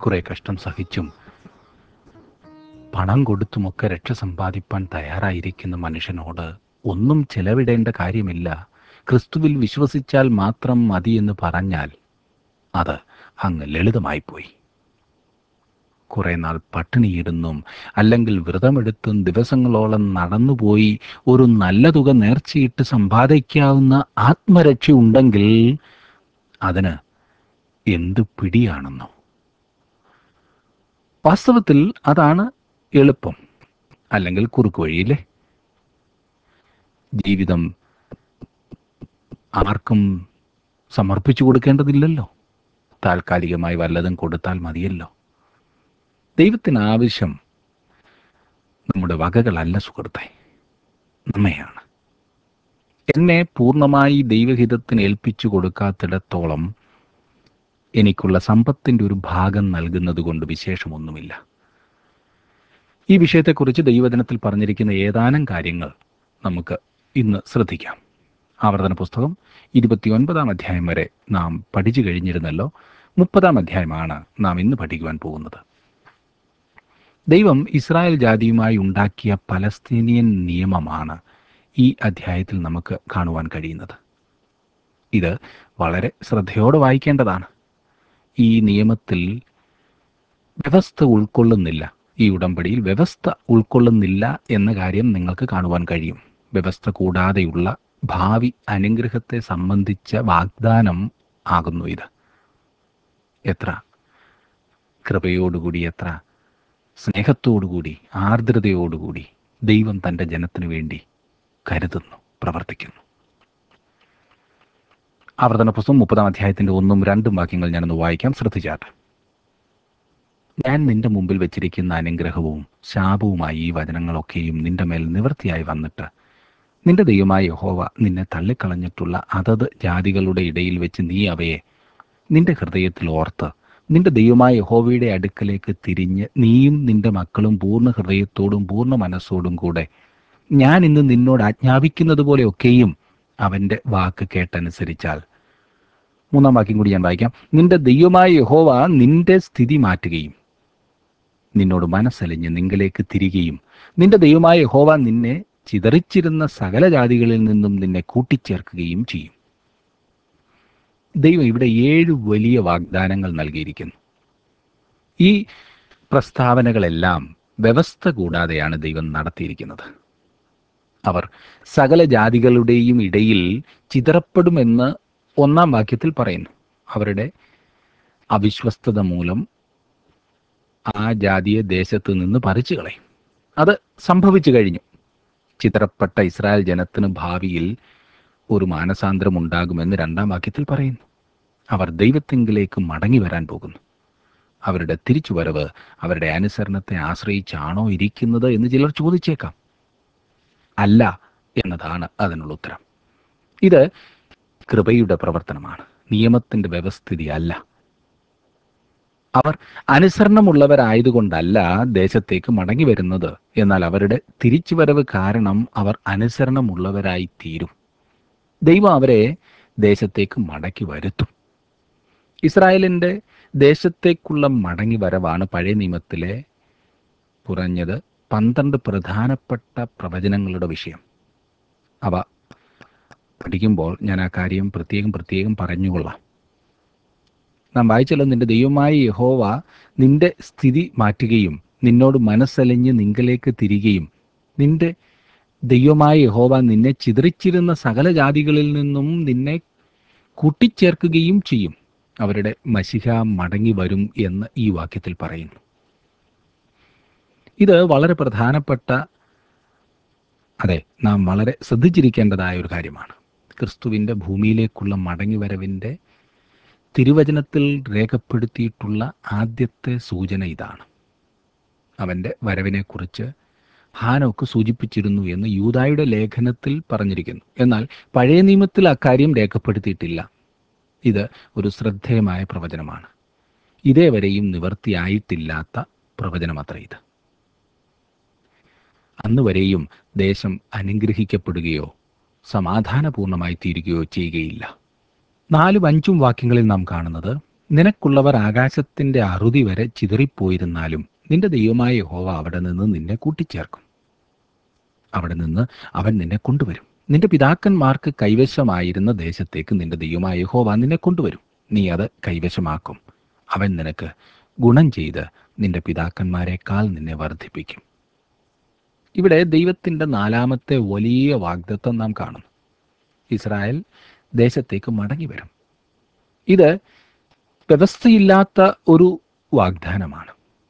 കുറെ കഷ്ടം സഹിച്ചും പണം കൊടുത്തുമൊക്കെ രക്ഷ സമ്പാദിപ്പാൻ തയ്യാറായിരിക്കുന്ന മനുഷ്യനോട് ഒന്നും ചെലവിടേണ്ട കാര്യമില്ല ക്രിസ്തുവിൽ വിശ്വസിച്ചാൽ മാത്രം മതി എന്ന് പറഞ്ഞാൽ അത് അങ്ങ് ലളിതമായിപ്പോയി കുറെ നാൾ പട്ടിണിയിരുന്നും അല്ലെങ്കിൽ വ്രതമെടുത്തും ദിവസങ്ങളോളം നടന്നുപോയി ഒരു നല്ല തുക നേർച്ചയിട്ട് സമ്പാദിക്കാവുന്ന ആത്മരക്ഷ ഉണ്ടെങ്കിൽ അതിന് എന്ത് പിടിയാണെന്നോ വാസ്തവത്തിൽ അതാണ് എളുപ്പം അല്ലെങ്കിൽ കുറുക്ക് വഴിയില്ലേ ജീവിതം ആർക്കും സമർപ്പിച്ചു കൊടുക്കേണ്ടതില്ലല്ലോ താൽക്കാലികമായി വല്ലതും കൊടുത്താൽ മതിയല്ലോ ദൈവത്തിന് ആവശ്യം നമ്മുടെ വകകളല്ല സുഹൃത്തെ നമ്മയാണ് എന്നെ പൂർണ്ണമായി ദൈവഹിതത്തിന് ഏൽപ്പിച്ചു കൊടുക്കാത്തിടത്തോളം എനിക്കുള്ള സമ്പത്തിൻ്റെ ഒരു ഭാഗം നൽകുന്നത് കൊണ്ട് വിശേഷമൊന്നുമില്ല ഈ വിഷയത്തെക്കുറിച്ച് ദൈവവചനത്തിൽ പറഞ്ഞിരിക്കുന്ന ഏതാനും കാര്യങ്ങൾ നമുക്ക് ഇന്ന് ശ്രദ്ധിക്കാം ആവർത്തന പുസ്തകം ഇരുപത്തിയൊൻപതാം അധ്യായം വരെ നാം പഠിച്ചു കഴിഞ്ഞിരുന്നല്ലോ മുപ്പതാം അധ്യായമാണ് നാം ഇന്ന് പഠിക്കുവാൻ പോകുന്നത് ദൈവം ഇസ്രായേൽ ജാതിയുമായി ഉണ്ടാക്കിയ പലസ്തീനിയൻ നിയമമാണ് ഈ അധ്യായത്തിൽ നമുക്ക് കാണുവാൻ കഴിയുന്നത് ഇത് വളരെ ശ്രദ്ധയോടെ വായിക്കേണ്ടതാണ് ഈ നിയമത്തിൽ വ്യവസ്ഥ ഉൾക്കൊള്ളുന്നില്ല ഈ ഉടമ്പടിയിൽ വ്യവസ്ഥ ഉൾക്കൊള്ളുന്നില്ല എന്ന കാര്യം നിങ്ങൾക്ക് കാണുവാൻ കഴിയും വ്യവസ്ഥ കൂടാതെയുള്ള ഭാവി അനുഗ്രഹത്തെ സംബന്ധിച്ച വാഗ്ദാനം ആകുന്നു ഇത് എത്ര കൃപയോടുകൂടി എത്ര സ്നേഹത്തോടുകൂടി ആർദ്രതയോടുകൂടി ദൈവം തൻ്റെ ജനത്തിനു വേണ്ടി കരുതുന്നു പ്രവർത്തിക്കുന്നു ആവർത്തന പുസ്തകം മുപ്പതാം അധ്യായത്തിന്റെ ഒന്നും രണ്ടും വാക്യങ്ങൾ ഞാനൊന്ന് വായിക്കാം ശ്രദ്ധിച്ചാട്ടെ ഞാൻ നിന്റെ മുമ്പിൽ വെച്ചിരിക്കുന്ന അനുഗ്രഹവും ശാപവുമായി ഈ വചനങ്ങളൊക്കെയും നിന്റെ മേൽ നിവൃത്തിയായി വന്നിട്ട് നിന്റെ ദൈവമായ യഹോവ നിന്നെ തള്ളിക്കളഞ്ഞിട്ടുള്ള അതത് ജാതികളുടെ ഇടയിൽ വെച്ച് നീ അവയെ നിന്റെ ഹൃദയത്തിൽ ഓർത്ത് നിന്റെ ദൈവമായ യഹോവയുടെ അടുക്കലേക്ക് തിരിഞ്ഞ് നീയും നിന്റെ മക്കളും പൂർണ്ണ ഹൃദയത്തോടും പൂർണ്ണ മനസ്സോടും കൂടെ ഞാൻ ഇന്ന് നിന്നോട് ആജ്ഞാപിക്കുന്നത് പോലെയൊക്കെയും അവന്റെ വാക്ക് കേട്ടനുസരിച്ചാൽ മൂന്നാം വാക്യം കൂടി ഞാൻ വായിക്കാം നിന്റെ ദൈവമായ യഹോവ നിന്റെ സ്ഥിതി മാറ്റുകയും നിന്നോട് മനസ്സലിഞ്ഞ് നിങ്കലേക്ക് തിരികെയും നിന്റെ ദൈവമായ യഹോവ നിന്നെ ചിതറിച്ചിരുന്ന സകല ജാതികളിൽ നിന്നും നിന്നെ കൂട്ടിച്ചേർക്കുകയും ചെയ്യും ദൈവം ഇവിടെ ഏഴ് വലിയ വാഗ്ദാനങ്ങൾ നൽകിയിരിക്കുന്നു ഈ പ്രസ്താവനകളെല്ലാം വ്യവസ്ഥ കൂടാതെയാണ് ദൈവം നടത്തിയിരിക്കുന്നത് അവർ സകല ജാതികളുടെയും ഇടയിൽ ചിതറപ്പെടുമെന്ന് ഒന്നാം വാക്യത്തിൽ പറയുന്നു അവരുടെ അവിശ്വസ്തത മൂലം ആ ജാതിയെ ദേശത്ത് നിന്ന് പറിച്ചു കളയും അത് സംഭവിച്ചു കഴിഞ്ഞു ചിതറപ്പെട്ട ഇസ്രായേൽ ജനത്തിന് ഭാവിയിൽ ഒരു മാനസാന്തരം ഉണ്ടാകുമെന്ന് രണ്ടാം വാക്യത്തിൽ പറയുന്നു അവർ ദൈവത്തെങ്കിലേക്ക് മടങ്ങി വരാൻ പോകുന്നു അവരുടെ തിരിച്ചുവരവ് അവരുടെ അനുസരണത്തെ ആശ്രയിച്ചാണോ ഇരിക്കുന്നത് എന്ന് ചിലർ ചോദിച്ചേക്കാം അല്ല എന്നതാണ് അതിനുള്ള ഉത്തരം ഇത് കൃപയുടെ പ്രവർത്തനമാണ് നിയമത്തിന്റെ വ്യവസ്ഥിതി അല്ല അവർ അനുസരണമുള്ളവരായതുകൊണ്ടല്ല ദേശത്തേക്ക് മടങ്ങി വരുന്നത് എന്നാൽ അവരുടെ തിരിച്ചുവരവ് കാരണം അവർ അനുസരണമുള്ളവരായി തീരും ദൈവം അവരെ ദേശത്തേക്ക് മടക്കി വരുത്തും ഇസ്രായേലിന്റെ ദേശത്തേക്കുള്ള മടങ്ങി വരവാണ് പഴയ നിയമത്തിലെ കുറഞ്ഞത് പന്ത്രണ്ട് പ്രധാനപ്പെട്ട പ്രവചനങ്ങളുടെ വിഷയം അവ പഠിക്കുമ്പോൾ ഞാൻ ആ കാര്യം പ്രത്യേകം പ്രത്യേകം പറഞ്ഞുകൊള്ളാം നാം വായിച്ചല്ലോ നിന്റെ ദൈവമായ യഹോവ നിന്റെ സ്ഥിതി മാറ്റുകയും നിന്നോട് മനസ്സലിഞ്ഞ് നിങ്കലേക്ക് തിരികെയും നിന്റെ ദൈവമായ യഹോവ നിന്നെ ചിതറിച്ചിരുന്ന സകല ജാതികളിൽ നിന്നും നിന്നെ കൂട്ടിച്ചേർക്കുകയും ചെയ്യും അവരുടെ മഷിഹ മടങ്ങി വരും എന്ന് ഈ വാക്യത്തിൽ പറയുന്നു ഇത് വളരെ പ്രധാനപ്പെട്ട അതെ നാം വളരെ ശ്രദ്ധിച്ചിരിക്കേണ്ടതായ ഒരു കാര്യമാണ് ക്രിസ്തുവിൻ്റെ ഭൂമിയിലേക്കുള്ള മടങ്ങിവരവിൻ്റെ തിരുവചനത്തിൽ രേഖപ്പെടുത്തിയിട്ടുള്ള ആദ്യത്തെ സൂചന ഇതാണ് അവൻ്റെ വരവിനെക്കുറിച്ച് ഹാനോക്ക് സൂചിപ്പിച്ചിരുന്നു എന്ന് യൂതായുടെ ലേഖനത്തിൽ പറഞ്ഞിരിക്കുന്നു എന്നാൽ പഴയ നിയമത്തിൽ അക്കാര്യം രേഖപ്പെടുത്തിയിട്ടില്ല ഇത് ഒരു ശ്രദ്ധേയമായ പ്രവചനമാണ് ഇതേവരെയും നിവർത്തിയായിട്ടില്ലാത്ത പ്രവചനമത്ര ഇത് അന്ന് വരെയും ദേശം അനുഗ്രഹിക്കപ്പെടുകയോ സമാധാനപൂർണമായി തീരുകയോ ചെയ്യുകയില്ല നാലും അഞ്ചും വാക്യങ്ങളിൽ നാം കാണുന്നത് നിനക്കുള്ളവർ ആകാശത്തിന്റെ അറുതി വരെ ചിതറിപ്പോയിരുന്നാലും നിന്റെ ദൈവമായ യഹോവ അവിടെ നിന്ന് നിന്നെ കൂട്ടിച്ചേർക്കും അവിടെ നിന്ന് അവൻ നിന്നെ കൊണ്ടുവരും നിന്റെ പിതാക്കന്മാർക്ക് കൈവശമായിരുന്ന ദേശത്തേക്ക് നിന്റെ ദൈവമായ യഹോവ നിന്നെ കൊണ്ടുവരും നീ അത് കൈവശമാക്കും അവൻ നിനക്ക് ഗുണം ചെയ്ത് നിന്റെ പിതാക്കന്മാരെക്കാൾ നിന്നെ വർദ്ധിപ്പിക്കും ഇവിടെ ദൈവത്തിന്റെ നാലാമത്തെ വലിയ വാഗ്ദത്വം നാം കാണുന്നു ഇസ്രായേൽ ദേശത്തേക്ക് മടങ്ങി വരും ഇത് വ്യവസ്ഥയില്ലാത്ത ഒരു വാഗ്ദാനമാണ്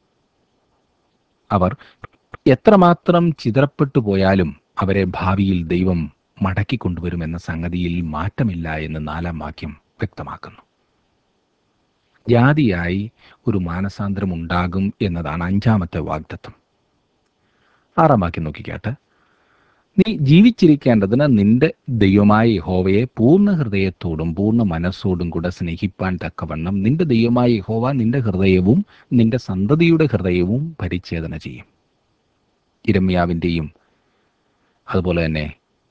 അവർ എത്രമാത്രം ചിതറപ്പെട്ടു പോയാലും അവരെ ഭാവിയിൽ ദൈവം മടക്കി കൊണ്ടുവരുമെന്ന സംഗതിയിൽ മാറ്റമില്ല എന്ന് നാലാം വാക്യം വ്യക്തമാക്കുന്നു ജാതിയായി ഒരു മാനസാന്തരം ഉണ്ടാകും എന്നതാണ് അഞ്ചാമത്തെ വാഗ്ദത്വം ആറാം വാക്യം നോക്കിക്കാട്ടെ നീ ജീവിച്ചിരിക്കേണ്ടതിന് നിന്റെ ദൈവമായ യഹോവയെ പൂർണ്ണ ഹൃദയത്തോടും പൂർണ്ണ മനസ്സോടും കൂടെ സ്നേഹിപ്പാൻ തക്കവണ്ണം നിന്റെ ദൈവമായ യഹോവ നിന്റെ ഹൃദയവും നിന്റെ സന്തതിയുടെ ഹൃദയവും പരിച്ഛേദന ചെയ്യും ഇരമ്യാവിൻ്റെയും അതുപോലെ തന്നെ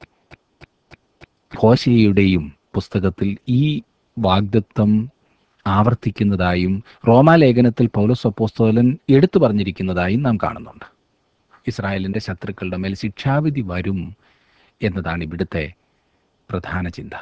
ഹോശയുടെയും പുസ്തകത്തിൽ ഈ വാഗ്ദത്വം ആവർത്തിക്കുന്നതായും റോമാലേഖനത്തിൽ പൗലോസ് അപ്പോസ്തോലൻ എടുത്തു പറഞ്ഞിരിക്കുന്നതായും നാം കാണുന്നുണ്ട് ഇസ്രായേലിന്റെ ശത്രുക്കളുടെ മേൽ ശിക്ഷാവിധി വരും എന്നതാണ് ഇവിടുത്തെ പ്രധാന ചിന്ത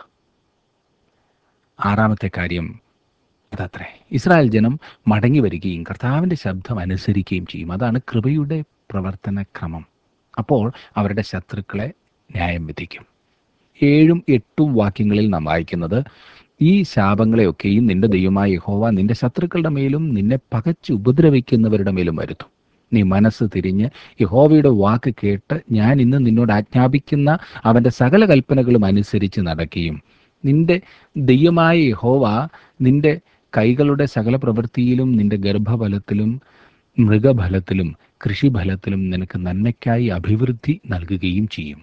ആറാമത്തെ കാര്യം അതത്രേ ഇസ്രായേൽ ജനം മടങ്ങി വരികയും കർത്താവിൻ്റെ ശബ്ദം അനുസരിക്കുകയും ചെയ്യും അതാണ് കൃപയുടെ പ്രവർത്തന ക്രമം അപ്പോൾ അവരുടെ ശത്രുക്കളെ ന്യായം വിധിക്കും ഏഴും എട്ടും വാക്യങ്ങളിൽ നാം വായിക്കുന്നത് ഈ ശാപങ്ങളെയൊക്കെയും നിന്റെ ദൈവമായ യഹോവ നിന്റെ ശത്രുക്കളുടെ മേലും നിന്നെ പകച്ച് ഉപദ്രവിക്കുന്നവരുടെ മേലും വരുത്തും നീ മനസ്സ് തിരിഞ്ഞ് യഹോവയുടെ വാക്ക് കേട്ട് ഞാൻ ഇന്ന് നിന്നോട് ആജ്ഞാപിക്കുന്ന അവന്റെ സകല കൽപ്പനകളും അനുസരിച്ച് നടക്കുകയും നിന്റെ ദൈവമായ യഹോവ നിന്റെ കൈകളുടെ സകല പ്രവൃത്തിയിലും നിന്റെ ഗർഭഫലത്തിലും മൃഗഫലത്തിലും കൃഷിഫലത്തിലും നിനക്ക് നന്മയ്ക്കായി അഭിവൃദ്ധി നൽകുകയും ചെയ്യും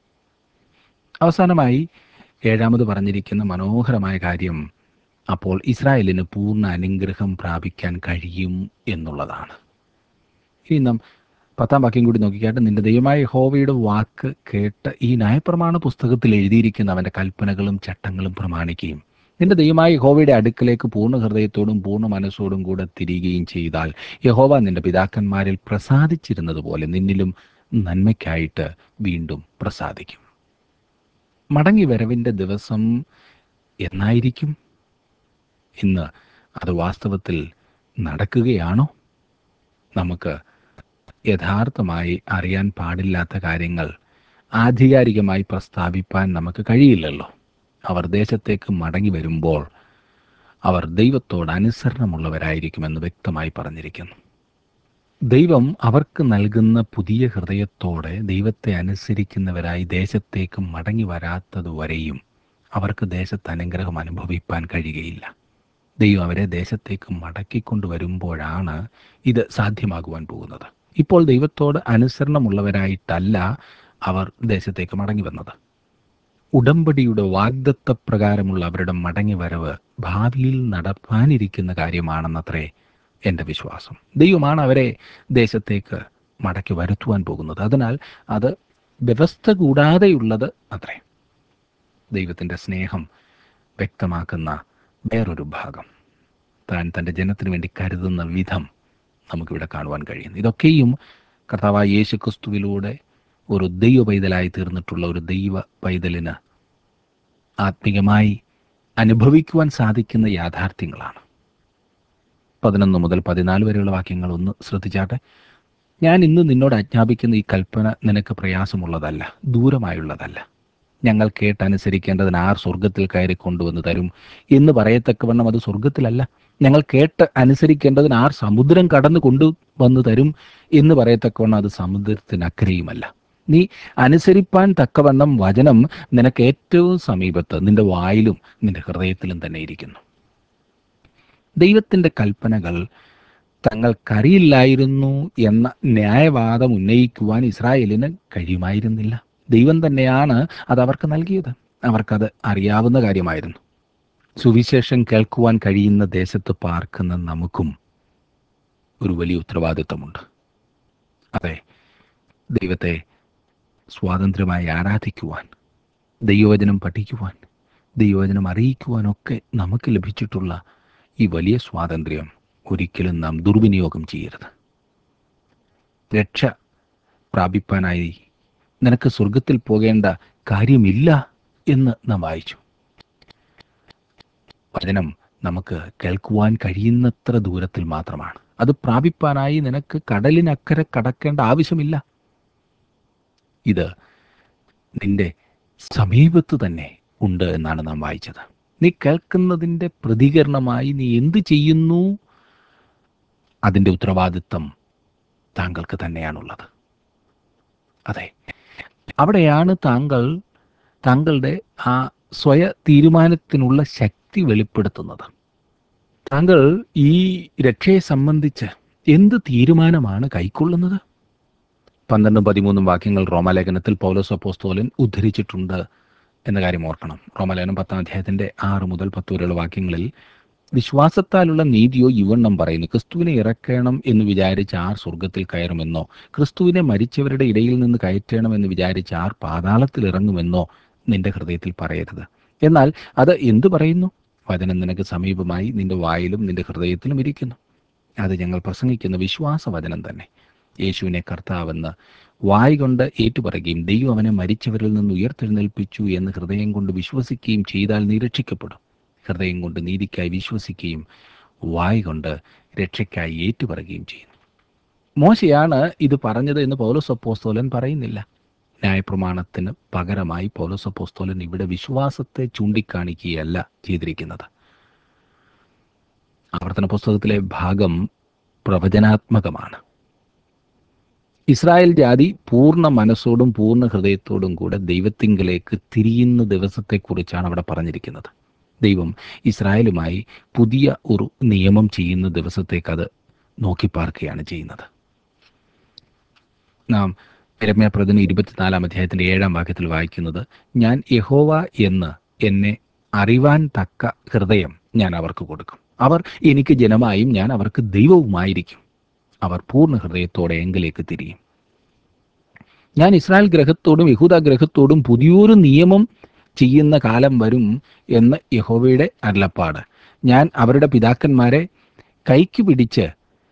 അവസാനമായി ഏഴാമത് പറഞ്ഞിരിക്കുന്ന മനോഹരമായ കാര്യം അപ്പോൾ ഇസ്രായേലിന് പൂർണ്ണ അനുഗ്രഹം പ്രാപിക്കാൻ കഴിയും എന്നുള്ളതാണ് ഇനി നാം പത്താം വാക്യം കൂടി നോക്കിക്കാട്ട് നിന്റെ ദൈവമായ ഹോവയുടെ വാക്ക് കേട്ട് ഈ ന്യായപ്രമാണ പുസ്തകത്തിൽ എഴുതിയിരിക്കുന്ന അവന്റെ കൽപ്പനകളും ചട്ടങ്ങളും പ്രമാണിക്കുകയും നിന്റെ ദൈവമായ യഹോവയുടെ അടുക്കലേക്ക് പൂർണ്ണ ഹൃദയത്തോടും പൂർണ്ണ മനസ്സോടും കൂടെ തിരികുകയും ചെയ്താൽ യഹോവ നിന്റെ പിതാക്കന്മാരിൽ പ്രസാദിച്ചിരുന്നത് പോലെ നിന്നിലും നന്മയ്ക്കായിട്ട് വീണ്ടും പ്രസാദിക്കും മടങ്ങി വരവിൻ്റെ ദിവസം എന്നായിരിക്കും ഇന്ന് അത് വാസ്തവത്തിൽ നടക്കുകയാണോ നമുക്ക് യഥാർത്ഥമായി അറിയാൻ പാടില്ലാത്ത കാര്യങ്ങൾ ആധികാരികമായി പ്രസ്താവിപ്പാൻ നമുക്ക് കഴിയില്ലല്ലോ അവർ ദേശത്തേക്ക് മടങ്ങി വരുമ്പോൾ അവർ ദൈവത്തോട് അനുസരണമുള്ളവരായിരിക്കുമെന്ന് വ്യക്തമായി പറഞ്ഞിരിക്കുന്നു ദൈവം അവർക്ക് നൽകുന്ന പുതിയ ഹൃദയത്തോടെ ദൈവത്തെ അനുസരിക്കുന്നവരായി ദേശത്തേക്ക് മടങ്ങി വരാത്തതുവരെയും അവർക്ക് ദേശത്ത് അനുഗ്രഹം അനുഭവിപ്പാൻ കഴിയുകയില്ല ദൈവം അവരെ ദേശത്തേക്ക് മടക്കിക്കൊണ്ടുവരുമ്പോഴാണ് ഇത് സാധ്യമാകുവാൻ പോകുന്നത് ഇപ്പോൾ ദൈവത്തോട് അനുസരണമുള്ളവരായിട്ടല്ല അവർ ദേശത്തേക്ക് മടങ്ങി വന്നത് ഉടമ്പടിയുടെ വാഗ്ദത്തപ്രകാരമുള്ള അവരുടെ മടങ്ങി വരവ് ഭാവിയിൽ നടപ്പാനിരിക്കുന്ന കാര്യമാണെന്നത്രേ എൻ്റെ വിശ്വാസം ദൈവമാണ് അവരെ ദേശത്തേക്ക് മടക്കി വരുത്തുവാൻ പോകുന്നത് അതിനാൽ അത് വ്യവസ്ഥ കൂടാതെയുള്ളത് അത്രേ ദൈവത്തിൻ്റെ സ്നേഹം വ്യക്തമാക്കുന്ന വേറൊരു ഭാഗം താൻ തൻ്റെ ജനത്തിന് വേണ്ടി കരുതുന്ന വിധം നമുക്കിവിടെ കാണുവാൻ കഴിയുന്നു ഇതൊക്കെയും കർത്താവായ യേശു ക്രിസ്തുവിലൂടെ ഒരു ദൈവ പൈതലായി തീർന്നിട്ടുള്ള ഒരു ദൈവ പൈതലിന് ആത്മീയമായി അനുഭവിക്കുവാൻ സാധിക്കുന്ന യാഥാർത്ഥ്യങ്ങളാണ് പതിനൊന്ന് മുതൽ പതിനാല് വരെയുള്ള വാക്യങ്ങൾ ഒന്ന് ശ്രദ്ധിച്ചാട്ടെ ഞാൻ ഇന്ന് നിന്നോട് ആജ്ഞാപിക്കുന്ന ഈ കൽപ്പന നിനക്ക് പ്രയാസമുള്ളതല്ല ദൂരമായുള്ളതല്ല ഞങ്ങൾ കേട്ടനുസരിക്കേണ്ടതിന് ആർ സ്വർഗത്തിൽ കയറി കൊണ്ടുവന്ന് തരും എന്ന് പറയത്തക്കവണ്ണം അത് സ്വർഗത്തിലല്ല ഞങ്ങൾ കേട്ട് അനുസരിക്കേണ്ടതിന് ആർ സമുദ്രം കടന്നു കൊണ്ടുവന്ന് തരും എന്ന് പറയത്തക്കവണ്ണം അത് സമുദ്രത്തിനക്കരയുമല്ല നീ അനുസരിപ്പാൻ തക്കവണ്ണം വചനം നിനക്ക് ഏറ്റവും സമീപത്ത് നിന്റെ വായിലും നിന്റെ ഹൃദയത്തിലും തന്നെ ഇരിക്കുന്നു ദൈവത്തിൻ്റെ കൽപ്പനകൾ തങ്ങൾക്കറിയില്ലായിരുന്നു എന്ന ന്യായവാദം ഉന്നയിക്കുവാൻ ഇസ്രായേലിന് കഴിയുമായിരുന്നില്ല ദൈവം തന്നെയാണ് അത് അവർക്ക് നൽകിയത് അവർക്കത് അറിയാവുന്ന കാര്യമായിരുന്നു സുവിശേഷം കേൾക്കുവാൻ കഴിയുന്ന ദേശത്ത് പാർക്കുന്ന നമുക്കും ഒരു വലിയ ഉത്തരവാദിത്വമുണ്ട് അതെ ദൈവത്തെ സ്വാതന്ത്ര്യമായി ആരാധിക്കുവാൻ ദൈവവചനം പഠിക്കുവാൻ ദൈവവചനം അറിയിക്കുവാനൊക്കെ നമുക്ക് ലഭിച്ചിട്ടുള്ള ഈ വലിയ സ്വാതന്ത്ര്യം ഒരിക്കലും നാം ദുർവിനിയോഗം ചെയ്യരുത് രക്ഷ പ്രാപിപ്പാനായി നിനക്ക് സ്വർഗത്തിൽ പോകേണ്ട കാര്യമില്ല എന്ന് നാം വായിച്ചു വചനം നമുക്ക് കേൾക്കുവാൻ കഴിയുന്നത്ര ദൂരത്തിൽ മാത്രമാണ് അത് പ്രാപിപ്പാനായി നിനക്ക് കടലിനക്കരെ കടക്കേണ്ട ആവശ്യമില്ല ഇത് നിന്റെ സമീപത്ത് തന്നെ ഉണ്ട് എന്നാണ് നാം വായിച്ചത് നീ കേൾക്കുന്നതിൻ്റെ പ്രതികരണമായി നീ എന്ത് ചെയ്യുന്നു അതിൻ്റെ ഉത്തരവാദിത്വം താങ്കൾക്ക് തന്നെയാണുള്ളത് അതെ അവിടെയാണ് താങ്കൾ താങ്കളുടെ ആ സ്വയ തീരുമാനത്തിനുള്ള ശക്തി വെളിപ്പെടുത്തുന്നത് താങ്കൾ ഈ രക്ഷയെ സംബന്ധിച്ച് എന്ത് തീരുമാനമാണ് കൈക്കൊള്ളുന്നത് പന്ത്രണ്ടും പതിമൂന്നും വാക്യങ്ങൾ റോമാലേഖനത്തിൽ പൗലോസ് അപ്പോസ്തോലൻ ഉദ്ധരിച്ചിട്ടുണ്ട് എന്ന കാര്യം ഓർക്കണം റോമാലേഖനം പത്താം അധ്യായത്തിന്റെ ആറ് മുതൽ പത്ത് വരെയുള്ള വാക്യങ്ങളിൽ വിശ്വാസത്താലുള്ള നീതിയോ യുവണ്ണം പറയുന്നു ക്രിസ്തുവിനെ ഇറക്കണം എന്ന് വിചാരിച്ച് ആർ സ്വർഗത്തിൽ കയറുമെന്നോ ക്രിസ്തുവിനെ മരിച്ചവരുടെ ഇടയിൽ നിന്ന് കയറ്റണമെന്ന് വിചാരിച്ച് ആർ പാതാളത്തിൽ ഇറങ്ങുമെന്നോ നിന്റെ ഹൃദയത്തിൽ പറയരുത് എന്നാൽ അത് എന്തു പറയുന്നു വചനം നിനക്ക് സമീപമായി നിന്റെ വായിലും നിന്റെ ഹൃദയത്തിലും ഇരിക്കുന്നു അത് ഞങ്ങൾ പ്രസംഗിക്കുന്ന വിശ്വാസ വചനം തന്നെ യേശുവിനെ കർത്താവെന്ന് വായ് കൊണ്ട് ഏറ്റുപറയുകയും ദൈവം അവനെ മരിച്ചവരിൽ നിന്ന് ഉയർത്തെഴുന്നേൽപ്പിച്ചു എന്ന് ഹൃദയം കൊണ്ട് വിശ്വസിക്കുകയും ചെയ്താൽ നീ രക്ഷിക്കപ്പെടും ഹൃദയം കൊണ്ട് നീതിക്കായി വിശ്വസിക്കുകയും വായ് കൊണ്ട് രക്ഷയ്ക്കായി ഏറ്റുപറയുകയും ചെയ്യുന്നു മോശയാണ് ഇത് പറഞ്ഞത് എന്ന് പൗലോസ് അപ്പോസ്തോലൻ പറയുന്നില്ല ന്യായപ്രമാണത്തിന് പകരമായി പൗലോസ് അപ്പോസ്തോലൻ ഇവിടെ വിശ്വാസത്തെ ചൂണ്ടിക്കാണിക്കുകയല്ല ചെയ്തിരിക്കുന്നത് ആവർത്തന പുസ്തകത്തിലെ ഭാഗം പ്രവചനാത്മകമാണ് ഇസ്രായേൽ ജാതി പൂർണ്ണ മനസ്സോടും പൂർണ്ണ ഹൃദയത്തോടും കൂടെ ദൈവത്തിങ്കലേക്ക് തിരിയുന്ന ദിവസത്തെക്കുറിച്ചാണ് അവിടെ പറഞ്ഞിരിക്കുന്നത് ദൈവം ഇസ്രായേലുമായി പുതിയ ഒരു നിയമം ചെയ്യുന്ന ദിവസത്തേക്ക് അത് നോക്കി പാർക്കുകയാണ് ചെയ്യുന്നത് നാം രമ്യ പ്രതിന് ഇരുപത്തിനാലാം അധ്യായത്തിന്റെ ഏഴാം വാക്യത്തിൽ വായിക്കുന്നത് ഞാൻ യഹോവ എന്ന് എന്നെ അറിവാൻ തക്ക ഹൃദയം ഞാൻ അവർക്ക് കൊടുക്കും അവർ എനിക്ക് ജനമായും ഞാൻ അവർക്ക് ദൈവവുമായിരിക്കും അവർ പൂർണ്ണ ഹൃദയത്തോടെ എങ്കിലേക്ക് തിരിയും ഞാൻ ഇസ്രായേൽ ഗ്രഹത്തോടും യഹൂദ ഗ്രഹത്തോടും പുതിയൊരു നിയമം ചെയ്യുന്ന കാലം വരും എന്ന് യഹോവയുടെ അരുളപ്പാട് ഞാൻ അവരുടെ പിതാക്കന്മാരെ കൈക്ക് പിടിച്ച്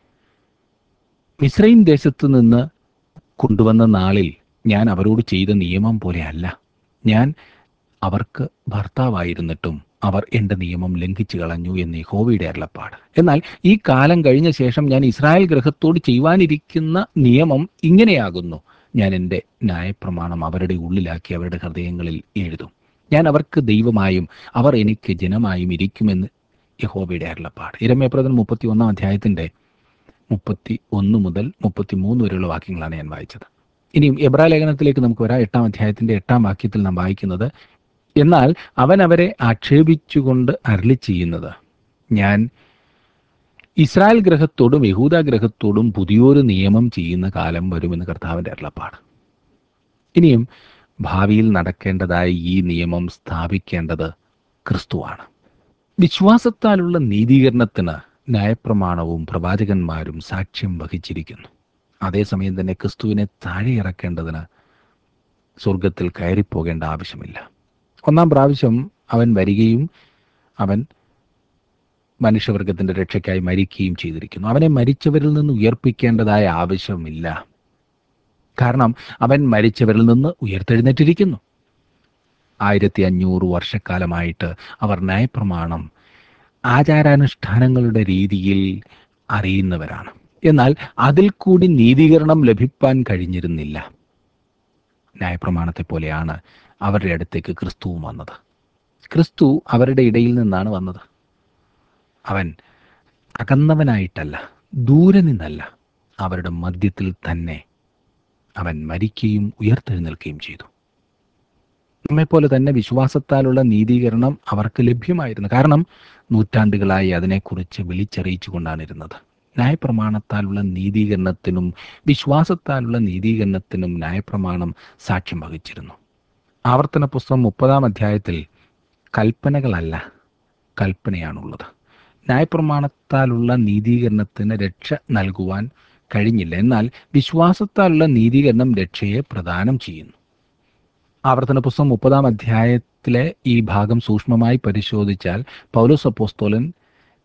മിസ്രൈൻ ദേശത്തു നിന്ന് കൊണ്ടുവന്ന നാളിൽ ഞാൻ അവരോട് ചെയ്ത നിയമം പോലെയല്ല ഞാൻ അവർക്ക് ഭർത്താവായിരുന്നിട്ടും അവർ എൻ്റെ നിയമം ലംഘിച്ചു കളഞ്ഞു എന്ന് യഹോവയുടെ അരുളപ്പാട് എന്നാൽ ഈ കാലം കഴിഞ്ഞ ശേഷം ഞാൻ ഇസ്രായേൽ ഗ്രഹത്തോട് ചെയ്യുവാനിരിക്കുന്ന നിയമം ഇങ്ങനെയാകുന്നു ഞാൻ എൻ്റെ ന്യായപ്രമാണം അവരുടെ ഉള്ളിലാക്കി അവരുടെ ഹൃദയങ്ങളിൽ എഴുതും ഞാൻ അവർക്ക് ദൈവമായും അവർ എനിക്ക് ജനമായും ഇരിക്കുമെന്ന് യഹോവയുടെ അരുളപ്പാട് ഇരമയപ്രദൻ മുപ്പത്തി ഒന്നാം അധ്യായത്തിൻ്റെ മുപ്പത്തി ഒന്ന് മുതൽ മുപ്പത്തി മൂന്ന് വരെയുള്ള വാക്യങ്ങളാണ് ഞാൻ വായിച്ചത് ഇനിയും എബ്രാ ലേഖനത്തിലേക്ക് നമുക്ക് വരാം എട്ടാം അധ്യായത്തിന്റെ എട്ടാം വാക്യത്തിൽ നാം വായിക്കുന്നത് എന്നാൽ അവൻ അവരെ ആക്ഷേപിച്ചുകൊണ്ട് അരളി ചെയ്യുന്നത് ഞാൻ ഇസ്രായേൽ ഗ്രഹത്തോടും യഹൂദ ഗ്രഹത്തോടും പുതിയൊരു നിയമം ചെയ്യുന്ന കാലം വരുമെന്ന് കർത്താവിന്റെ അരുളപ്പാട് ഇനിയും ഭാവിയിൽ നടക്കേണ്ടതായ ഈ നിയമം സ്ഥാപിക്കേണ്ടത് ക്രിസ്തുവാണ് വിശ്വാസത്താലുള്ള നീതീകരണത്തിന് ന്യായപ്രമാണവും പ്രവാചകന്മാരും സാക്ഷ്യം വഹിച്ചിരിക്കുന്നു അതേസമയം തന്നെ ക്രിസ്തുവിനെ താഴെ ഇറക്കേണ്ടതിന് സ്വർഗത്തിൽ കയറിപ്പോകേണ്ട ആവശ്യമില്ല ഒന്നാം പ്രാവശ്യം അവൻ വരികയും അവൻ മനുഷ്യവർഗത്തിന്റെ രക്ഷയ്ക്കായി മരിക്കുകയും ചെയ്തിരിക്കുന്നു അവനെ മരിച്ചവരിൽ നിന്ന് ഉയർപ്പിക്കേണ്ടതായ ആവശ്യമില്ല കാരണം അവൻ മരിച്ചവരിൽ നിന്ന് ഉയർത്തെഴുന്നേറ്റിരിക്കുന്നു ആയിരത്തി അഞ്ഞൂറ് വർഷക്കാലമായിട്ട് അവർ ന്യായപ്രമാണം ആചാരാനുഷ്ഠാനങ്ങളുടെ രീതിയിൽ അറിയുന്നവരാണ് എന്നാൽ അതിൽ കൂടി നീതീകരണം ലഭിപ്പാൻ കഴിഞ്ഞിരുന്നില്ല ന്യായപ്രമാണത്തെ പോലെയാണ് അവരുടെ അടുത്തേക്ക് ക്രിസ്തുവും വന്നത് ക്രിസ്തു അവരുടെ ഇടയിൽ നിന്നാണ് വന്നത് അവൻ അകന്നവനായിട്ടല്ല ദൂരെ നിന്നല്ല അവരുടെ മധ്യത്തിൽ തന്നെ അവൻ മരിക്കുകയും ഉയർത്തെഴുന്നേൽക്കുകയും ചെയ്തു നമ്മെപ്പോലെ തന്നെ വിശ്വാസത്താലുള്ള നീതീകരണം അവർക്ക് ലഭ്യമായിരുന്നു കാരണം നൂറ്റാണ്ടുകളായി അതിനെക്കുറിച്ച് വിളിച്ചറിയിച്ചു കൊണ്ടാണ് ഇരുന്നത് ന്യായപ്രമാണത്താലുള്ള നീതീകരണത്തിനും വിശ്വാസത്താലുള്ള നീതീകരണത്തിനും ന്യായപ്രമാണം സാക്ഷ്യം വഹിച്ചിരുന്നു ആവർത്തന പുസ്തകം മുപ്പതാം അധ്യായത്തിൽ കൽപ്പനകളല്ല കൽപ്പനയാണുള്ളത് ന്യായപ്രമാണത്താലുള്ള നീതീകരണത്തിന് രക്ഷ നൽകുവാൻ കഴിഞ്ഞില്ല എന്നാൽ വിശ്വാസത്താലുള്ള നീതീകരണം രക്ഷയെ പ്രദാനം ചെയ്യുന്നു ആവർത്തന പുസ്തകം മുപ്പതാം അധ്യായത്തിലെ ഈ ഭാഗം സൂക്ഷ്മമായി പരിശോധിച്ചാൽ പൗലോസ് അപ്പോസ്തോലൻ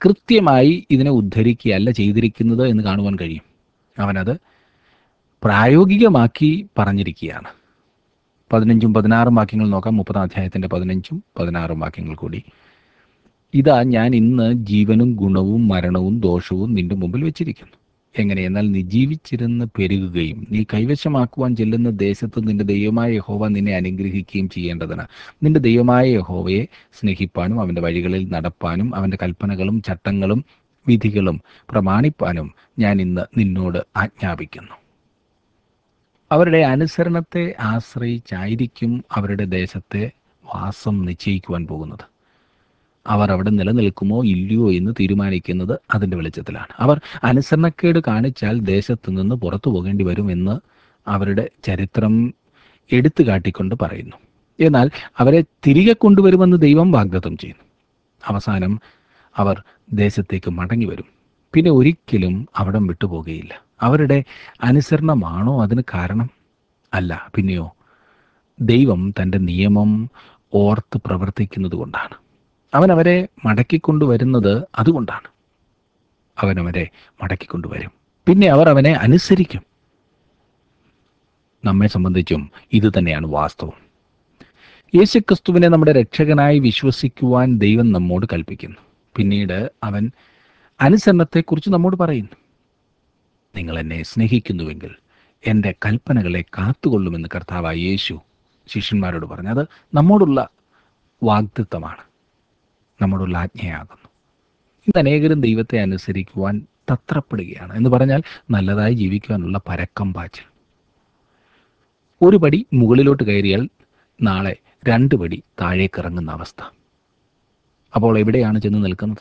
കൃത്യമായി ഇതിനെ ഉദ്ധരിക്കുകയല്ല ചെയ്തിരിക്കുന്നത് എന്ന് കാണുവാൻ കഴിയും അവനത് പ്രായോഗികമാക്കി പറഞ്ഞിരിക്കുകയാണ് പതിനഞ്ചും പതിനാറും വാക്യങ്ങൾ നോക്കാം മുപ്പതാം അധ്യായത്തിൻ്റെ പതിനഞ്ചും പതിനാറും വാക്യങ്ങൾ കൂടി ഇതാ ഞാൻ ഇന്ന് ജീവനും ഗുണവും മരണവും ദോഷവും നിന്റെ മുമ്പിൽ വെച്ചിരിക്കുന്നു എങ്ങനെ എന്നാൽ നീ ജീവിച്ചിരുന്ന് പെരുകുകയും നീ കൈവശമാക്കുവാൻ ചെല്ലുന്ന ദേശത്ത് നിന്റെ ദൈവമായ യഹോവ നിന്നെ അനുഗ്രഹിക്കുകയും ചെയ്യേണ്ടതിന് നിന്റെ ദൈവമായ യഹോവയെ സ്നേഹിപ്പാനും അവൻ്റെ വഴികളിൽ നടപ്പാനും അവൻ്റെ കൽപ്പനകളും ചട്ടങ്ങളും വിധികളും പ്രമാണിപ്പാനും ഞാൻ ഇന്ന് നിന്നോട് ആജ്ഞാപിക്കുന്നു അവരുടെ അനുസരണത്തെ ആശ്രയിച്ചായിരിക്കും അവരുടെ ദേശത്തെ വാസം നിശ്ചയിക്കുവാൻ പോകുന്നത് അവർ അവിടെ നിലനിൽക്കുമോ ഇല്ലയോ എന്ന് തീരുമാനിക്കുന്നത് അതിൻ്റെ വെളിച്ചത്തിലാണ് അവർ അനുസരണക്കേട് കാണിച്ചാൽ ദേശത്ത് നിന്ന് പുറത്തു പോകേണ്ടി വരുമെന്ന് അവരുടെ ചരിത്രം എടുത്തു കാട്ടിക്കൊണ്ട് പറയുന്നു എന്നാൽ അവരെ തിരികെ കൊണ്ടുവരുമെന്ന് ദൈവം വാഗ്ദത്തം ചെയ്യുന്നു അവസാനം അവർ ദേശത്തേക്ക് മടങ്ങി വരും പിന്നെ ഒരിക്കലും അവിടം വിട്ടുപോകുകയില്ല അവരുടെ അനുസരണമാണോ അതിന് കാരണം അല്ല പിന്നെയോ ദൈവം തൻ്റെ നിയമം ഓർത്ത് പ്രവർത്തിക്കുന്നത് കൊണ്ടാണ് അവൻ അവരെ മടക്കിക്കൊണ്ടുവരുന്നത് അതുകൊണ്ടാണ് അവൻ അവരെ മടക്കിക്കൊണ്ടുവരും പിന്നെ അവർ അവനെ അനുസരിക്കും നമ്മെ സംബന്ധിച്ചും ഇത് തന്നെയാണ് വാസ്തവം യേശുക്രിസ്തുവിനെ നമ്മുടെ രക്ഷകനായി വിശ്വസിക്കുവാൻ ദൈവം നമ്മോട് കൽപ്പിക്കുന്നു പിന്നീട് അവൻ അനുസരണത്തെക്കുറിച്ച് നമ്മോട് പറയുന്നു നിങ്ങൾ എന്നെ സ്നേഹിക്കുന്നുവെങ്കിൽ എൻ്റെ കൽപ്പനകളെ കാത്തുകൊള്ളുമെന്ന് കർത്താവായ യേശു ശിഷ്യന്മാരോട് പറഞ്ഞു അത് നമ്മോടുള്ള വാഗ്ദത്വമാണ് നമ്മോടുള്ള ആജ്ഞയാകുന്നു ഇന്ന് അനേകരും ദൈവത്തെ അനുസരിക്കുവാൻ തത്രപ്പെടുകയാണ് എന്ന് പറഞ്ഞാൽ നല്ലതായി ജീവിക്കുവാനുള്ള പരക്കം പാച്ചിൽ ഒരു പടി മുകളിലോട്ട് കയറിയാൽ നാളെ രണ്ട് പടി താഴേക്ക് ഇറങ്ങുന്ന അവസ്ഥ അപ്പോൾ എവിടെയാണ് ചെന്ന് നിൽക്കുന്നത്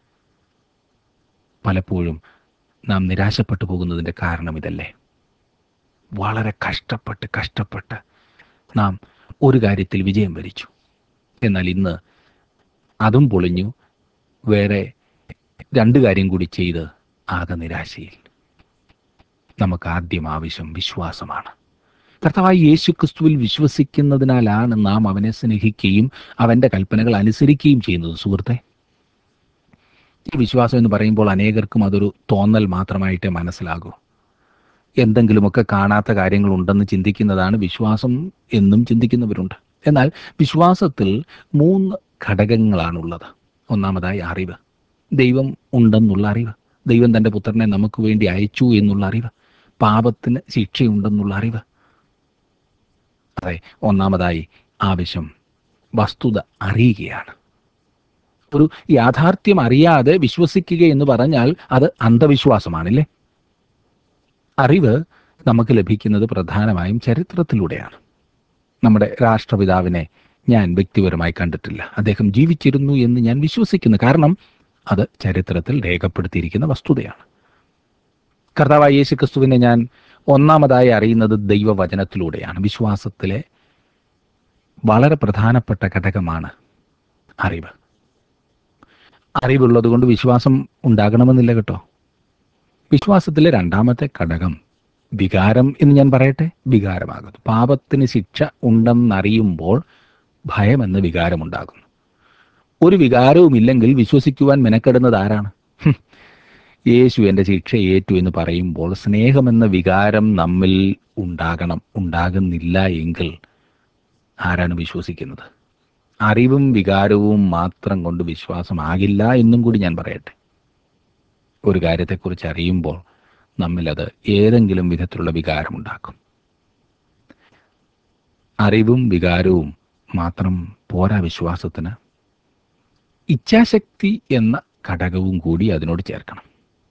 പലപ്പോഴും നാം നിരാശപ്പെട്ടു പോകുന്നതിൻ്റെ കാരണം ഇതല്ലേ വളരെ കഷ്ടപ്പെട്ട് കഷ്ടപ്പെട്ട് നാം ഒരു കാര്യത്തിൽ വിജയം വരിച്ചു എന്നാൽ ഇന്ന് അതും പൊളിഞ്ഞു വേറെ രണ്ട് കാര്യം കൂടി ചെയ്ത് ആകെ നിരാശയിൽ നമുക്ക് ആദ്യം ആവശ്യം വിശ്വാസമാണ് കർത്താവായി യേശു ക്രിസ്തുവിൽ വിശ്വസിക്കുന്നതിനാലാണ് നാം അവനെ സ്നേഹിക്കുകയും അവൻ്റെ കൽപ്പനകൾ അനുസരിക്കുകയും ചെയ്യുന്നത് സുഹൃത്തെ ഈ വിശ്വാസം എന്ന് പറയുമ്പോൾ അനേകർക്കും അതൊരു തോന്നൽ മാത്രമായിട്ടേ മനസ്സിലാകൂ എന്തെങ്കിലുമൊക്കെ കാണാത്ത കാര്യങ്ങൾ ഉണ്ടെന്ന് ചിന്തിക്കുന്നതാണ് വിശ്വാസം എന്നും ചിന്തിക്കുന്നവരുണ്ട് എന്നാൽ വിശ്വാസത്തിൽ മൂന്ന് ഘടകങ്ങളാണുള്ളത് ഒന്നാമതായി അറിവ് ദൈവം ഉണ്ടെന്നുള്ള അറിവ് ദൈവം തൻ്റെ പുത്രനെ നമുക്ക് വേണ്ടി അയച്ചു എന്നുള്ള അറിവ് പാപത്തിന് ശിക്ഷയുണ്ടെന്നുള്ള അറിവ് അതെ ഒന്നാമതായി ആവശ്യം വസ്തുത അറിയുകയാണ് ഒരു യാഥാർത്ഥ്യം അറിയാതെ വിശ്വസിക്കുക എന്ന് പറഞ്ഞാൽ അത് അന്ധവിശ്വാസമാണല്ലേ അറിവ് നമുക്ക് ലഭിക്കുന്നത് പ്രധാനമായും ചരിത്രത്തിലൂടെയാണ് നമ്മുടെ രാഷ്ട്രപിതാവിനെ ഞാൻ വ്യക്തിപരമായി കണ്ടിട്ടില്ല അദ്ദേഹം ജീവിച്ചിരുന്നു എന്ന് ഞാൻ വിശ്വസിക്കുന്നു കാരണം അത് ചരിത്രത്തിൽ രേഖപ്പെടുത്തിയിരിക്കുന്ന വസ്തുതയാണ് കർത്താവായ യേശു ക്രിസ്തുവിനെ ഞാൻ ഒന്നാമതായി അറിയുന്നത് ദൈവവചനത്തിലൂടെയാണ് വിശ്വാസത്തിലെ വളരെ പ്രധാനപ്പെട്ട ഘടകമാണ് അറിവ് അറിവുള്ളത് കൊണ്ട് വിശ്വാസം ഉണ്ടാകണമെന്നില്ല കേട്ടോ വിശ്വാസത്തിലെ രണ്ടാമത്തെ ഘടകം വികാരം എന്ന് ഞാൻ പറയട്ടെ വികാരമാകുന്നു പാപത്തിന് ശിക്ഷ ഉണ്ടെന്നറിയുമ്പോൾ ഭയം എന്ന വികാരമുണ്ടാകുന്നു ഒരു വികാരവും ഇല്ലെങ്കിൽ വിശ്വസിക്കുവാൻ മെനക്കെടുന്നത് ആരാണ് ഹും. യേശു എൻ്റെ ശിക്ഷ ഏറ്റു എന്ന് പറയുമ്പോൾ സ്നേഹമെന്ന വികാരം നമ്മിൽ ഉണ്ടാകണം ഉണ്ടാകുന്നില്ല എങ്കിൽ ആരാണ് വിശ്വസിക്കുന്നത് അറിവും വികാരവും മാത്രം കൊണ്ട് വിശ്വാസമാകില്ല എന്നും കൂടി ഞാൻ പറയട്ടെ ഒരു കാര്യത്തെക്കുറിച്ച് അറിയുമ്പോൾ നമ്മിലത് ഏതെങ്കിലും വിധത്തിലുള്ള വികാരമുണ്ടാക്കും അറിവും വികാരവും മാത്രം പോരാ വിശ്വാസത്തിന് ഇച്ഛാശക്തി എന്ന ഘടകവും കൂടി അതിനോട് ചേർക്കണം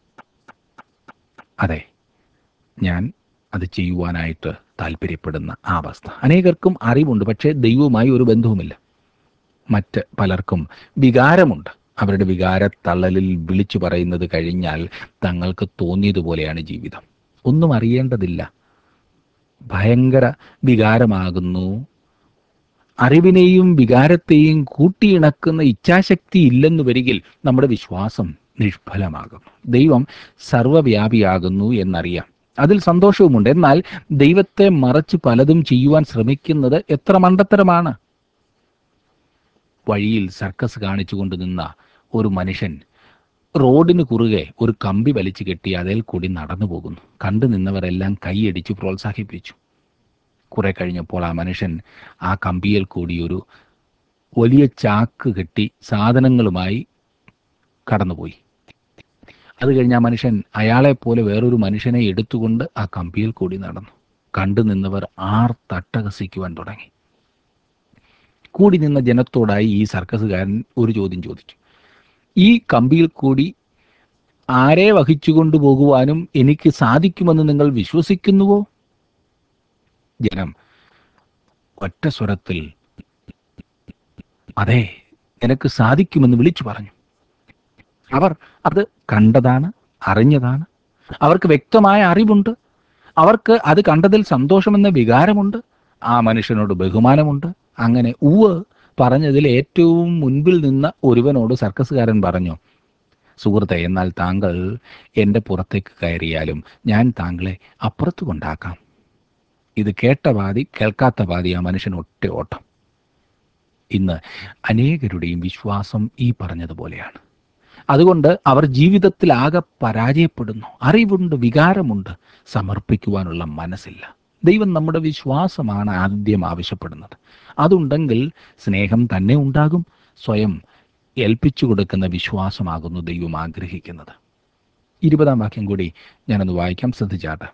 അതെ ഞാൻ അത് ചെയ്യുവാനായിട്ട് താല്പര്യപ്പെടുന്ന ആ അവസ്ഥ അനേകർക്കും അറിവുണ്ട് പക്ഷേ ദൈവവുമായി ഒരു ബന്ധവുമില്ല മറ്റ് പലർക്കും വികാരമുണ്ട് അവരുടെ വികാരത്തള്ളലിൽ വിളിച്ചു പറയുന്നത് കഴിഞ്ഞാൽ തങ്ങൾക്ക് തോന്നിയതുപോലെയാണ് ജീവിതം ഒന്നും അറിയേണ്ടതില്ല ഭയങ്കര വികാരമാകുന്നു അറിവിനെയും വികാരത്തെയും കൂട്ടിയിണക്കുന്ന ഇച്ഛാശക്തി ഇല്ലെന്ന് വരികിൽ നമ്മുടെ വിശ്വാസം നിഷ്ഫലമാകും ദൈവം സർവവ്യാപിയാകുന്നു എന്നറിയാം അതിൽ സന്തോഷവുമുണ്ട് എന്നാൽ ദൈവത്തെ മറച്ച് പലതും ചെയ്യുവാൻ ശ്രമിക്കുന്നത് എത്ര മണ്ടത്തരമാണ് വഴിയിൽ സർക്കസ് കാണിച്ചുകൊണ്ട് നിന്ന ഒരു മനുഷ്യൻ റോഡിന് കുറുകെ ഒരു കമ്പി വലിച്ചു കെട്ടി അതിൽ കൂടി നടന്നു പോകുന്നു കണ്ടു നിന്നവരെല്ലാം കൈയടിച്ച് പ്രോത്സാഹിപ്പിച്ചു കുറെ കഴിഞ്ഞപ്പോൾ ആ മനുഷ്യൻ ആ കമ്പിയിൽ കൂടി ഒരു വലിയ ചാക്ക് കെട്ടി സാധനങ്ങളുമായി കടന്നുപോയി അത് കഴിഞ്ഞ് ആ മനുഷ്യൻ അയാളെ പോലെ വേറൊരു മനുഷ്യനെ എടുത്തുകൊണ്ട് ആ കമ്പിയിൽ കൂടി നടന്നു കണ്ടു നിന്നവർ ആർ തട്ടഹസിക്കുവാൻ തുടങ്ങി കൂടി നിന്ന ജനത്തോടായി ഈ സർക്കസുകാരൻ ഒരു ചോദ്യം ചോദിച്ചു ഈ കമ്പിയിൽ കൂടി ആരെ വഹിച്ചുകൊണ്ടു പോകുവാനും എനിക്ക് സാധിക്കുമെന്ന് നിങ്ങൾ വിശ്വസിക്കുന്നുവോ ജനം ഒറ്റ സ്വരത്തിൽ അതെ നിനക്ക് സാധിക്കുമെന്ന് വിളിച്ചു പറഞ്ഞു അവർ അത് കണ്ടതാണ് അറിഞ്ഞതാണ് അവർക്ക് വ്യക്തമായ അറിവുണ്ട് അവർക്ക് അത് കണ്ടതിൽ സന്തോഷമെന്ന വികാരമുണ്ട് ആ മനുഷ്യനോട് ബഹുമാനമുണ്ട് അങ്ങനെ ഉവ് പറഞ്ഞതിൽ ഏറ്റവും മുൻപിൽ നിന്ന ഒരുവനോട് സർക്കസുകാരൻ പറഞ്ഞു സുഹൃത്തെ എന്നാൽ താങ്കൾ എൻ്റെ പുറത്തേക്ക് കയറിയാലും ഞാൻ താങ്കളെ അപ്പുറത്ത് കൊണ്ടാക്കാം ഇത് കേട്ട പാതി കേൾക്കാത്ത പാതി ആ മനുഷ്യൻ ഒറ്റ ഓട്ടം ഇന്ന് അനേകരുടെയും വിശ്വാസം ഈ പറഞ്ഞതുപോലെയാണ് അതുകൊണ്ട് അവർ ജീവിതത്തിൽ ആകെ പരാജയപ്പെടുന്നു അറിവുണ്ട് വികാരമുണ്ട് സമർപ്പിക്കുവാനുള്ള മനസ്സില്ല ദൈവം നമ്മുടെ വിശ്വാസമാണ് ആദ്യം ആവശ്യപ്പെടുന്നത് അതുണ്ടെങ്കിൽ സ്നേഹം തന്നെ ഉണ്ടാകും സ്വയം ഏൽപ്പിച്ചു കൊടുക്കുന്ന വിശ്വാസമാകുന്നു ദൈവം ആഗ്രഹിക്കുന്നത് ഇരുപതാം വാക്യം കൂടി ഞാനൊന്ന് വായിക്കാം ശ്രദ്ധിച്ചാട്ടെ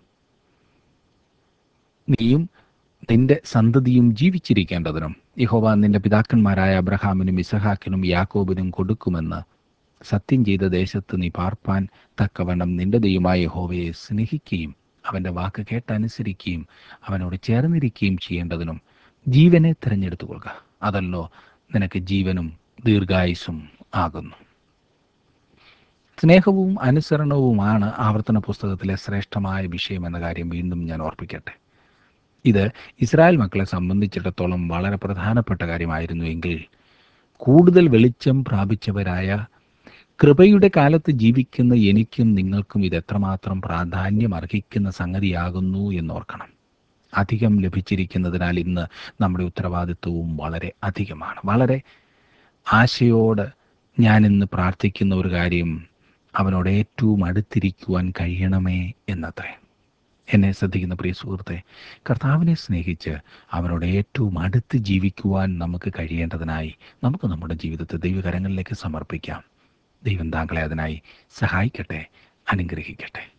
നീയും നിന്റെ സന്തതിയും ജീവിച്ചിരിക്കേണ്ടതിനും യഹോവ നിന്റെ പിതാക്കന്മാരായ അബ്രഹാമിനും ഇസഹാക്കിനും യാക്കോബിനും കൊടുക്കുമെന്ന് സത്യം ചെയ്ത ദേശത്ത് നീ പാർപ്പാൻ തക്കവണ്ണം നിന്റെ ദൈവമായ യഹോവയെ സ്നേഹിക്കുകയും അവന്റെ വാക്ക് കേട്ടനുസരിക്കുകയും അവനോട് ചേർന്നിരിക്കുകയും ചെയ്യേണ്ടതിനും ജീവനെ തിരഞ്ഞെടുത്തു കൊള്ളുക അതല്ലോ നിനക്ക് ജീവനും ദീർഘായുസും ആകുന്നു സ്നേഹവും അനുസരണവുമാണ് ആവർത്തന പുസ്തകത്തിലെ ശ്രേഷ്ഠമായ വിഷയം എന്ന കാര്യം വീണ്ടും ഞാൻ ഓർപ്പിക്കട്ടെ ഇത് ഇസ്രായേൽ മക്കളെ സംബന്ധിച്ചിടത്തോളം വളരെ പ്രധാനപ്പെട്ട കാര്യമായിരുന്നു എങ്കിൽ കൂടുതൽ വെളിച്ചം പ്രാപിച്ചവരായ കൃപയുടെ കാലത്ത് ജീവിക്കുന്ന എനിക്കും നിങ്ങൾക്കും ഇത് എത്രമാത്രം പ്രാധാന്യം അർഹിക്കുന്ന സംഗതിയാകുന്നു എന്നോർക്കണം അധികം ലഭിച്ചിരിക്കുന്നതിനാൽ ഇന്ന് നമ്മുടെ ഉത്തരവാദിത്വവും വളരെ അധികമാണ് വളരെ ആശയോട് ഞാൻ ഇന്ന് പ്രാർത്ഥിക്കുന്ന ഒരു കാര്യം അവനോട് ഏറ്റവും അടുത്തിരിക്കുവാൻ കഴിയണമേ എന്നത്രേ എന്നെ ശ്രദ്ധിക്കുന്ന പ്രിയ സുഹൃത്തെ കർത്താവിനെ സ്നേഹിച്ച് അവനോട് ഏറ്റവും അടുത്ത് ജീവിക്കുവാൻ നമുക്ക് കഴിയേണ്ടതിനായി നമുക്ക് നമ്മുടെ ജീവിതത്തെ ദൈവകരങ്ങളിലേക്ക് സമർപ്പിക്കാം ദൈവം താങ്കളെ അതിനായി സഹായിക്കട്ടെ അനുഗ്രഹിക്കട്ടെ